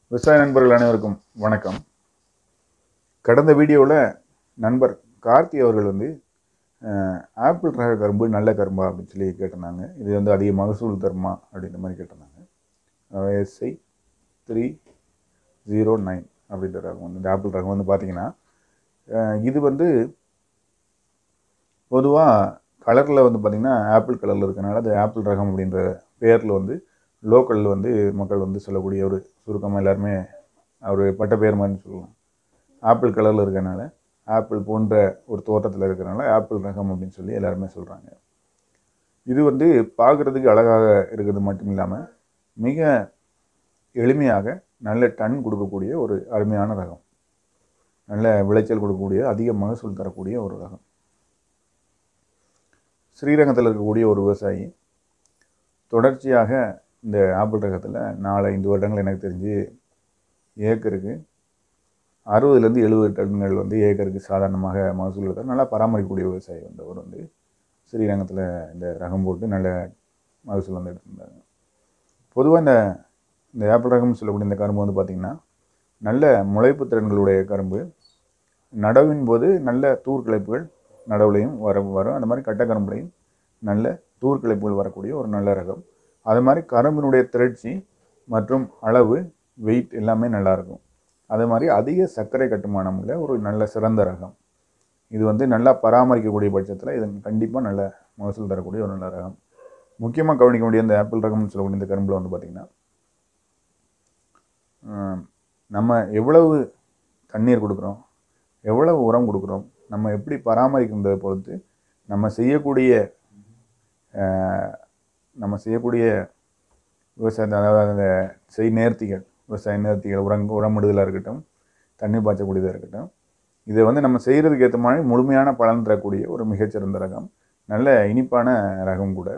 விவசாய நண்பர்கள் அனைவருக்கும் வணக்கம் கடந்த வீடியோவில் நண்பர் கார்த்தி அவர்கள் வந்து அஹ், ஆப்பிள் ரக கரும்பு நல்ல கரும்பா அப்படின்னு சொல்லி கேட்டிருந்தாங்க இது வந்து அதிக மகசூல் தருமா அப்படின்ற மாதிரி கேட்டிருந்தாங்க எஸ்ஐ த்ரீ ஜீரோ நைன் அப்படின்ற ரகம் வந்து இந்த ஆப்பிள் ரகம் வந்து பார்த்தீங்கன்னா அஹ், இது வந்து பொதுவாக கலரில் வந்து பார்த்திங்கன்னா ஆப்பிள் கலரில் இருக்கனால அது ஆப்பிள் ரகம் அப்படின்ற பேரில் வந்து லோக்கலில் வந்து மக்கள் வந்து சொல்லக்கூடிய ஒரு சுருக்கமாக எல்லாருமே ஒரு பட்ட பேர் மாதிரி சொல்லலாம் ஆப்பிள் கலரில் இருக்கனால ஆப்பிள் போன்ற ஒரு தோட்டத்தில் இருக்கிறனால ஆப்பிள் ரகம் அப்படின்னு சொல்லி எல்லாருமே சொல்கிறாங்க இது வந்து பார்க்குறதுக்கு அழகாக இருக்கிறது மட்டும் இல்லாமல் மிக எளிமையாக நல்ல டன் கொடுக்கக்கூடிய ஒரு அருமையான ரகம் நல்ல விளைச்சல் கொடுக்கக்கூடிய அதிக மகசூல் தரக்கூடிய ஒரு ரகம் ஸ்ரீரங்கத்தில் இருக்கக்கூடிய ஒரு விவசாயி தொடர்ச்சியாக இந்த ஆப்பிள் ரகத்தில் நாலு ஐந்து வருடங்கள் எனக்கு தெரிஞ்சு ஏக்கருக்கு அறுபதுலேருந்து எழுபது டன்கள் வந்து ஏக்கருக்கு சாதாரணமாக மகசூல் எடுத்தார் நல்லா பராமரிக்கக்கூடிய விவசாயி வந்தவர் வந்து ஸ்ரீரங்கத்தில் இந்த ரகம் போட்டு நல்ல மகசூல் வந்து எடுத்திருந்தாங்க பொதுவாக இந்த இந்த ஆப்பிள் ரகம்னு சொல்லக்கூடிய இந்த கரும்பு வந்து பார்த்திங்கன்னா நல்ல முளைப்பு திறன்களுடைய கரும்பு நடவின் போது நல்ல தூர் கிளைப்புகள் நடவுலையும் வர வரும் அந்த மாதிரி கட்டக்கரும்புலையும் நல்ல தூர் கிளைப்புகள் வரக்கூடிய ஒரு நல்ல ரகம் அது மாதிரி கரும்பினுடைய திரட்சி மற்றும் அளவு வெயிட் எல்லாமே நல்லா இருக்கும் அதே மாதிரி அதிக சர்க்கரை கட்டுமானம் உள்ள ஒரு நல்ல சிறந்த ரகம் இது வந்து நல்லா பராமரிக்கக்கூடிய பட்சத்தில் இது கண்டிப்பாக நல்ல மகசூல் தரக்கூடிய ஒரு நல்ல ரகம் முக்கியமாக கவனிக்க வேண்டிய இந்த ஆப்பிள் ரகம்னு சொல்லக்கூடிய இந்த கரும்பில் வந்து பார்த்திங்கன்னா ஆஹ், நம்ம எவ்வளவு தண்ணீர் கொடுக்குறோம் எவ்வளவு உரம் கொடுக்குறோம் நம்ம எப்படி பராமரிக்கின்றதை பொறுத்து நம்ம செய்யக்கூடிய ஆஹ், நம்ம செய்யக்கூடிய விவசாயத்தை அதாவது அந்த செய் நேர்த்திகள் விவசாய நேர்த்திகள் உரம் உரமிடுதலாக இருக்கட்டும் தண்ணி பாய்ச்சக்கூடியதாக இருக்கட்டும் இதை வந்து நம்ம செய்கிறதுக்கு ஏற்ற மாதிரி முழுமையான பலன் தரக்கூடிய ஒரு மிகச்சிறந்த ரகம் நல்ல இனிப்பான ரகம் கூட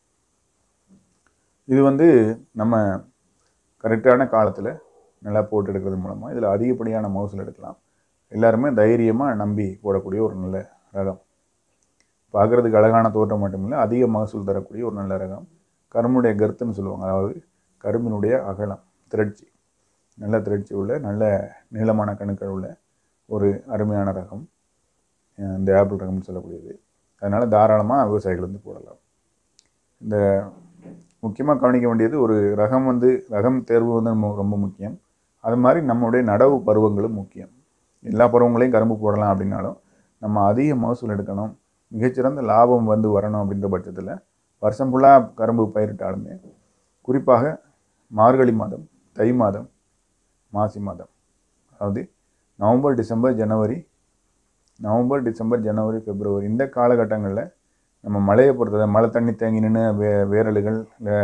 இது வந்து நம்ம கரெக்டான காலத்தில் நல்லா போட்டு எடுக்கிறது மூலமாக இதில் அதிகப்படியான மகசூல் எடுக்கலாம் எல்லாருமே தைரியமாக நம்பி போடக்கூடிய ஒரு நல்ல ரகம் பார்க்குறதுக்கு அழகான தோட்டம் மட்டும் இல்லை அதிக மகசூல் தரக்கூடிய ஒரு நல்ல ரகம் கரும்புடைய கருத்துன்னு சொல்லுவாங்க அதாவது கரும்பினுடைய அகலம் திரட்சி நல்ல திரட்சி உள்ள நல்ல நீளமான கணுக்கள் உள்ள ஒரு அருமையான ரகம் அஹ் இந்த ஆப்பிள் ரகம்னு சொல்லக்கூடியது அதனால் தாராளமாக விவசாயிகள் வந்து போடலாம் இந்த முக்கியமாக கவனிக்க வேண்டியது ஒரு ரகம் வந்து ரகம் தேர்வு வந்து நம்ம ரொம்ப முக்கியம் அது மாதிரி நம்மளுடைய நடவு பருவங்களும் முக்கியம் எல்லா பருவங்களையும் கரும்பு போடலாம் அப்படின்னாலும் நம்ம அதிக மகசூல் எடுக்கணும் மிகச்சிறந்த லாபம் வந்து வரணும் அப்படின்ற பட்சத்தில் வருஷம் ஃபுல்லாக கரும்பு பயிரிட்டாலுமே குறிப்பாக மார்கழி மாதம் தை மாதம் மாசி மாதம் அதாவது நவம்பர் டிசம்பர் ஜனவரி நவம்பர் டிசம்பர் ஜனவரி பிப்ரவரி இந்த காலகட்டங்களில் நம்ம மழையை பொறுத்தவரை மழை தண்ணி தேங்கி நின்று வே வேரலுகள் இல்லை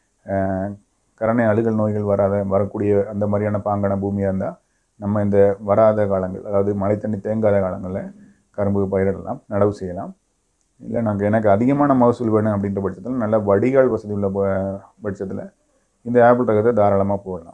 கரணை அழுகல் நோய்கள் வராத வரக்கூடிய அந்த மாதிரியான பாங்கான பூமியாக இருந்தால் நம்ம இந்த வராத காலங்கள் அதாவது மழை தண்ணி தேங்காத காலங்களில் கரும்பு பயிரிடலாம் நடவு செய்யலாம் இல்லை நாங்கள் எனக்கு அதிகமான மகசூல் வேணும் அப்படின்ற பட்சத்தில் நல்ல வடிகால் வசதி உள்ள ப- பட்சத்தில் இந்த ஆப்பிள் ரகத்தை தாராளமாக போடலாம்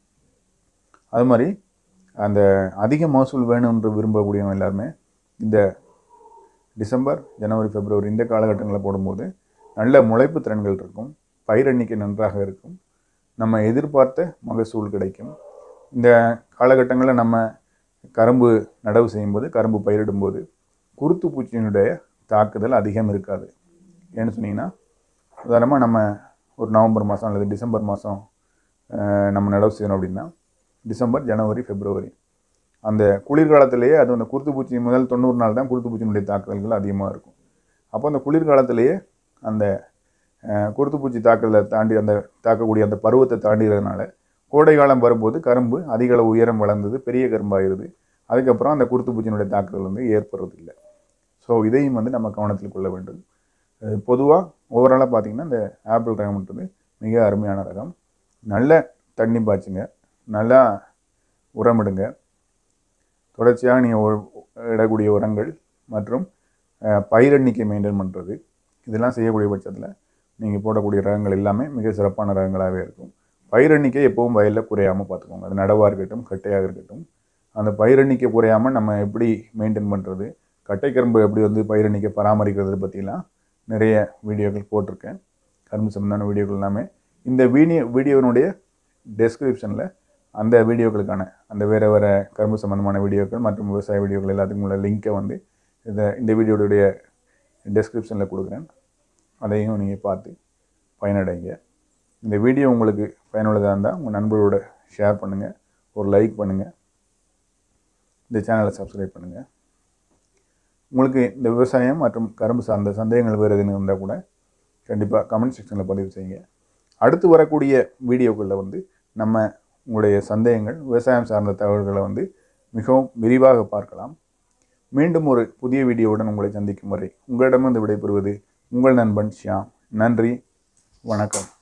அது மாதிரி அந்த அதிக மகசூல் வேணும்னு விரும்பக்கூடியவங்க எல்லாருமே இந்த டிசம்பர் ஜனவரி பிப்ரவரி இந்த காலகட்டங்களில் போடும்போது நல்ல முளைப்பு திறன்கள் இருக்கும் பயிர் எண்ணிக்கை நன்றாக இருக்கும் நம்ம எதிர்பார்த்த மகசூல் கிடைக்கும் இந்த காலகட்டங்களில் நம்ம கரும்பு நடவு செய்யும்போது கரும்பு பயிரிடும்போது குருத்து பூச்சியினுடைய தாக்குதல் அதிகம் இருக்காது ஏன்னு சொன்னீங்கன்னா உதாரணமாக நம்ம ஒரு நவம்பர் மாதம் அல்லது டிசம்பர் மாதம் நம்ம நடவு செய்யணும் அப்படின்னா டிசம்பர் ஜனவரி பிப்ரவரி அந்த குளிர்காலத்திலேயே அது அந்த குருத்துப்பூச்சி முதல் தொண்ணூறு நாள் தான் குருத்துப்பூச்சியினுடைய தாக்குதல்கள் அதிகமாக இருக்கும் அப்போ அந்த குளிர்காலத்திலேயே அந்த அஹ், குருத்துப்பூச்சி தாக்குதலை தாண்டி அந்த தாக்கக்கூடிய அந்த பருவத்தை தாண்டிறதுனால கோடை காலம் வரும்போது கரும்பு அதிக அளவு உயரம் வளர்ந்தது பெரிய கரும்பாயிருது அதுக்கப்புறம் அந்த குருத்துப்பூச்சியினுடைய தாக்குதல் வந்து ஏற்படுறதில்லை ஸோ இதையும் வந்து நம்ம கவனத்தில் கொள்ள வேண்டும் பொதுவாக ஓவராலாக பார்த்தீங்கன்னா இந்த ஆப்பிள் ரகம்ன்றது மிக அருமையான ரகம் நல்ல தண்ணி பாய்ச்சுங்க நல்லா உரமிடுங்க தொடர்ச்சியாக நீங்கள் இடக்கூடிய உரங்கள் மற்றும் அஹ், பயிர் எண்ணிக்கை மெயின்டைன் பண்ணுறது இதெல்லாம் செய்யக்கூடிய பட்சத்தில் நீங்கள் போடக்கூடிய ரகங்கள் எல்லாமே மிக சிறப்பான ரகங்களாகவே இருக்கும் பயிர் எண்ணிக்கை எப்பவும் வயலில் குறையாமல் பார்த்துக்கோங்க அது நடவாக இருக்கட்டும் கட்டையாக இருக்கட்டும் அந்த பயிர் எண்ணிக்கை குறையாமல் நம்ம எப்படி மெயின்டைன் பண்ணுறது கட்டை கரும்பு எப்படி வந்து பயிர் எண்ணிக்கை பராமரிக்கிறது பற்றிலாம் நிறைய வீடியோக்கள் போட்டிருக்கேன் கரும்பு சம்பந்தமான வீடியோக்கள் எல்லாமே இந்த வீடியோ வீடியோவினுடைய டெஸ்கிரிப்ஷனில் அந்த வீடியோக்களுக்கான அந்த வேறு வேறு கரும்பு சம்மந்தமான வீடியோக்கள் மற்றும் விவசாய வீடியோக்கள் எல்லாத்துக்கும் உள்ள லிங்க்கை வந்து இந்த இந்த வீடியோடைய டெஸ்கிரிப்ஷனில் கொடுக்குறேன் அதையும் நீங்கள் பார்த்து பயனடைங்க இந்த வீடியோ உங்களுக்கு பயனுள்ளதாக இருந்தால் உங்கள் நண்பர்களோட ஷேர் பண்ணுங்கள் ஒரு லைக் பண்ணுங்கள் இந்த சேனலை சப்ஸ்கிரைப் பண்ணுங்கள் உங்களுக்கு இந்த விவசாயம் மற்றும் கரும்பு சார்ந்த சந்தேகங்கள் வேறு எதுன்னு இருந்தால் கூட கண்டிப்பாக கமெண்ட் செக்ஷனில் பதிவு செய்யுங்க அடுத்து வரக்கூடிய வீடியோக்களில் வந்து நம்ம உங்களுடைய சந்தேகங்கள் விவசாயம் சார்ந்த தகவல்களை வந்து மிகவும் விரிவாக பார்க்கலாம் மீண்டும் ஒரு புதிய வீடியோவுடன் உங்களை சந்திக்கும் வரை உங்களிடமிருந்து விடைபெறுவது உங்கள் நண்பன் ஷியாம் நன்றி வணக்கம்